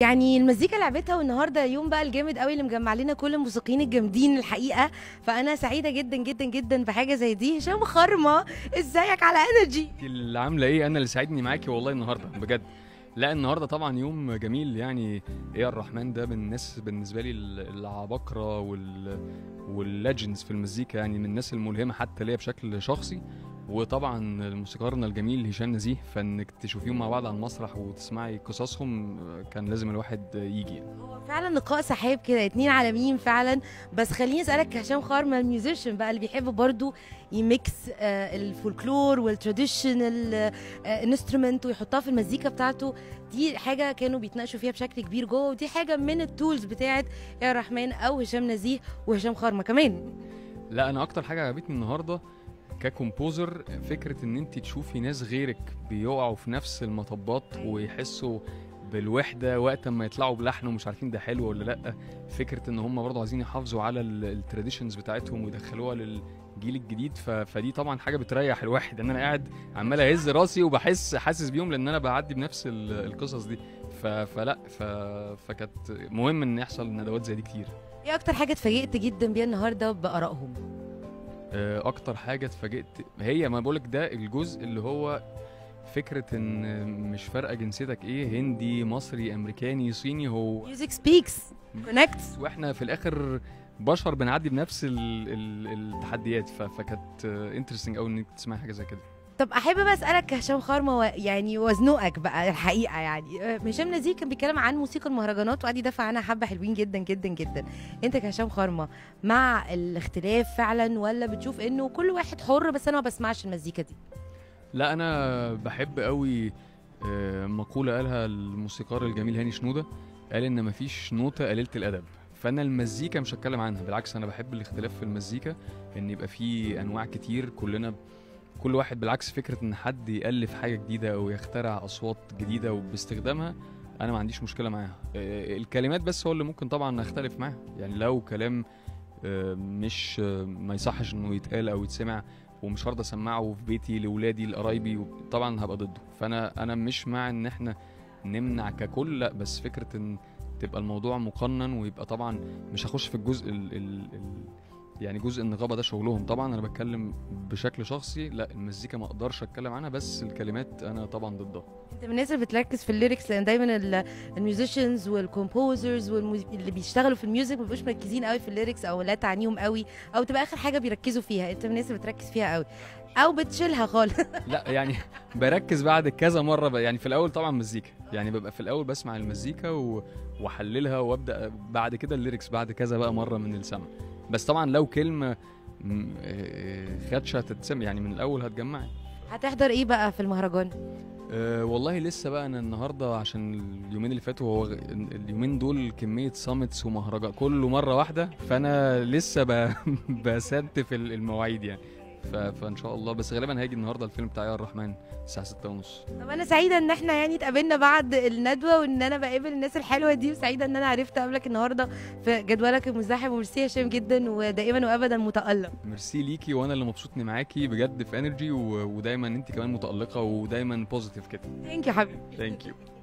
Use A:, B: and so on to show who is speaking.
A: يعني المزيكا لعبتها والنهارده يوم بقى الجامد قوي اللي مجمع لنا كل الموسيقيين الجامدين الحقيقه فانا سعيده جدا جدا جدا بحاجه زي دي هشام خرمه ازيك على انرجي
B: انت اللي عامله ايه انا اللي سعدني معاكي والله النهارده بجد لا النهارده طبعا يوم جميل يعني ايه الرحمن ده بالناس بالنسبه لي ال- العباقره وال والليجندز في المزيكا يعني من الناس الملهمه حتى ليا بشكل شخصي وطبعا موسيقارنا الجميل هشام نزيه فانك تشوفيهم مع بعض على المسرح وتسمعي قصصهم كان لازم الواحد يجي يعني.
A: هو فعلا لقاء سحاب كده اتنين عالميين فعلا بس خليني اسالك هشام خرمه الميوزيشن بقى اللي بيحب برضو يميكس آه الفولكلور والتراديشنال انسترومنت ويحطها في المزيكا بتاعته دي حاجه كانوا بيتناقشوا فيها بشكل كبير جوه ودي حاجه من التولز بتاعت يا الرحمن او هشام نزيه وهشام خرمه كمان
B: لا انا اكتر حاجه عجبتني النهارده ككومبوزر فكره ان انت تشوفي ناس غيرك بيقعوا في نفس المطبات ويحسوا بالوحده وقت ما يطلعوا بلحن ومش عارفين ده حلو ولا لا فكره ان هم برضه عايزين يحافظوا على التراديشنز بتاعتهم ويدخلوها للجيل الجديد ف... فدي طبعا حاجه بتريح الواحد ان انا قاعد عمال اهز راسي وبحس حاسس بيهم لان انا بعدي بنفس ال- القصص دي ف... فلا ف... فكانت مهم ان يحصل ندوات زي دي كتير
A: ايه اكتر حاجه اتفاجئت جدا بيها النهارده بارائهم
B: آه، اكتر حاجه اتفاجئت هي ما بقولك ده الجزء اللي هو فكره ان مش فارقه جنسيتك ايه هندي مصري امريكاني صيني هو
A: ميوزك سبيكس كونكت
B: واحنا في الاخر بشر بنعدي بنفس ال ال التحديات ف- فكانت انترستنج قوي انك تسمعي حاجه زي كده
A: طب احب بقى اسالك هشام خرمه و... يعني وزنقك بقى الحقيقه يعني آه، هشام نزيه كان بيتكلم عن موسيقى المهرجانات وقعد يدافع عنها حبه حلوين جدا جدا جدا انت كهشام خرمه مع الاختلاف فعلا ولا بتشوف انه كل واحد حر بس انا ما بسمعش المزيكا دي
B: لا انا بحب قوي آه، مقوله قالها الموسيقار الجميل هاني شنوده قال ان مفيش نوته قليله الادب فانا المزيكا مش هتكلم عنها بالعكس انا بحب الاختلاف في المزيكا ان يبقى في انواع كتير كلنا كل واحد بالعكس فكره ان حد يالف حاجه جديده او يخترع اصوات جديده وباستخدامها انا ما عنديش مشكله معاها آه، الكلمات بس هو اللي ممكن طبعا اختلف معاها يعني لو كلام آه، مش آه، ما يصحش انه يتقال او يتسمع ومش هرضى اسمعه في بيتي لاولادي لقرايبي طبعا هبقى ضده فانا انا مش مع ان احنا نمنع ككل لا بس فكره ان تبقى الموضوع مقنن ويبقى طبعا مش هخش في الجزء ال ال ال يعني جزء النقابه ده شغلهم طبعا انا بتكلم بشكل شخصي لا المزيكا ما اقدرش اتكلم عنها بس الكلمات انا طبعا ضدها
A: انت من الناس اللي بتركز في الليركس لان دايما الميوزيشنز والكومبوزرز اللي بيشتغلوا في الميوزك ما بيبقوش مركزين قوي في الليركس او لا تعنيهم قوي او تبقى اخر حاجه بيركزوا فيها انت من الناس اللي بتركز فيها قوي او بتشيلها خالص
B: لا يعني بركز بعد كذا مره ب- يعني في الاول طبعا مزيكا يعني ببقى في الاول بسمع المزيكا و- واحللها وابدا بعد كده الليركس بعد كذا بقى مره من السمع بس طبعا لو كلمه م- آه، خدشه تتسمع يعني من الاول هتجمعي
A: هتحضر ايه بقى في المهرجان
B: أه والله لسه بقى انا النهارده عشان اليومين اللي فاتوا هو غ- اليومين دول كميه سامتس ومهرجان كله مره واحده فانا لسه ب- بستف ال- المواعيد يعني ف- فان شاء الله بس غالبا هيجي النهارده الفيلم بتاع يا الرحمن الساعه 6 ونص
A: طب انا سعيده ان احنا يعني اتقابلنا بعد الندوه وان انا بقابل الناس الحلوه دي وسعيده ان انا عرفت اقابلك النهارده في جدولك المزدحم وميرسي يا هشام جدا ودائما وابدا متالق
B: ميرسي ليكي وانا اللي مبسوط اني معاكي بجد في انرجي ودايما انت كمان متالقه ودايما بوزيتيف كده
A: ثانك يو حبيبي
B: ثانك يو